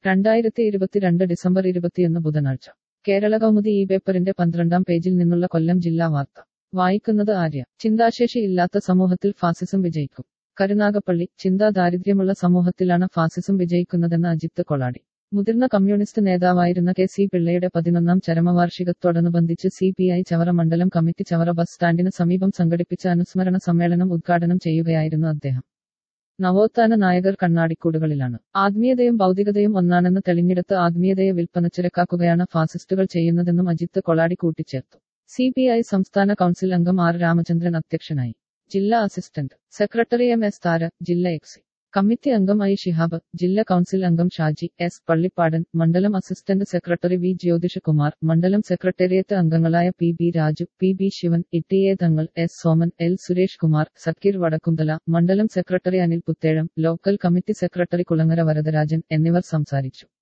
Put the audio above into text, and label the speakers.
Speaker 1: രണ്ടായിരത്തി ഇരുപത്തിരണ്ട് ഡിസംബർ ഇരുപത്തിയൊന്ന് ബുധനാഴ്ച കേരള കൗമുദി ഈ പേപ്പറിന്റെ പന്ത്രണ്ടാം പേജിൽ നിന്നുള്ള കൊല്ലം ജില്ലാ വാർത്ത വായിക്കുന്നത് ആര്യ ചിന്താശേഷി ഇല്ലാത്ത സമൂഹത്തിൽ ഫാസിസം വിജയിക്കും കരുനാഗപ്പള്ളി ചിന്താ ദാരിദ്ര്യമുള്ള സമൂഹത്തിലാണ് ഫാസിസം വിജയിക്കുന്നതെന്ന് അജിത്ത് കൊളാടി മുതിർന്ന കമ്മ്യൂണിസ്റ്റ് നേതാവായിരുന്ന കെ സി പിള്ളയുടെ പതിനൊന്നാം ചരമവാർഷികത്തോടനുബന്ധിച്ച് സി പി ഐ ചവറ മണ്ഡലം കമ്മിറ്റി ചവറ ബസ് സ്റ്റാൻഡിന് സമീപം സംഘടിപ്പിച്ച അനുസ്മരണ സമ്മേളനം ഉദ്ഘാടനം ചെയ്യുകയായിരുന്നു അദ്ദേഹം നവോത്ഥാന നായകർ കണ്ണാടിക്കൂടുകളിലാണ് ആത്മീയതയും ഭൗതികതയും ഒന്നാണെന്ന് തെളിഞ്ഞെടുത്ത് ആത്മീയതയെ വിൽപ്പനച്ചുരക്കാക്കുകയാണ് ഫാസിസ്റ്റുകൾ ചെയ്യുന്നതെന്നും അജിത്ത് കൊളാടി കൂട്ടിച്ചേർത്തു സി പി ഐ സംസ്ഥാന കൗൺസിൽ അംഗം ആർ രാമചന്ദ്രൻ അധ്യക്ഷനായി ജില്ലാ assistant secretary M S Thara ജില്ലാ എക്സി കമ്മിറ്റി അംഗം ഐ ഷിഹാബ് ജില്ലാ കൗൺസിൽ അംഗം ഷാജി എസ് പള്ളിപ്പാടൻ മണ്ഡലം അസിസ്റ്റന്റ് സെക്രട്ടറി വി ജ്യോതിഷകുമാർ മണ്ഡലം സെക്രട്ടേറിയറ്റ് അംഗങ്ങളായ P B Raju P B Sivan E A Thangal S Soman L Suresh Kumar Zakir Vadakkumthala മണ്ഡലം secretary Anil Puthezham local committee secretary Kulangara Varadarajan എന്നിവർ സംസാരിച്ചു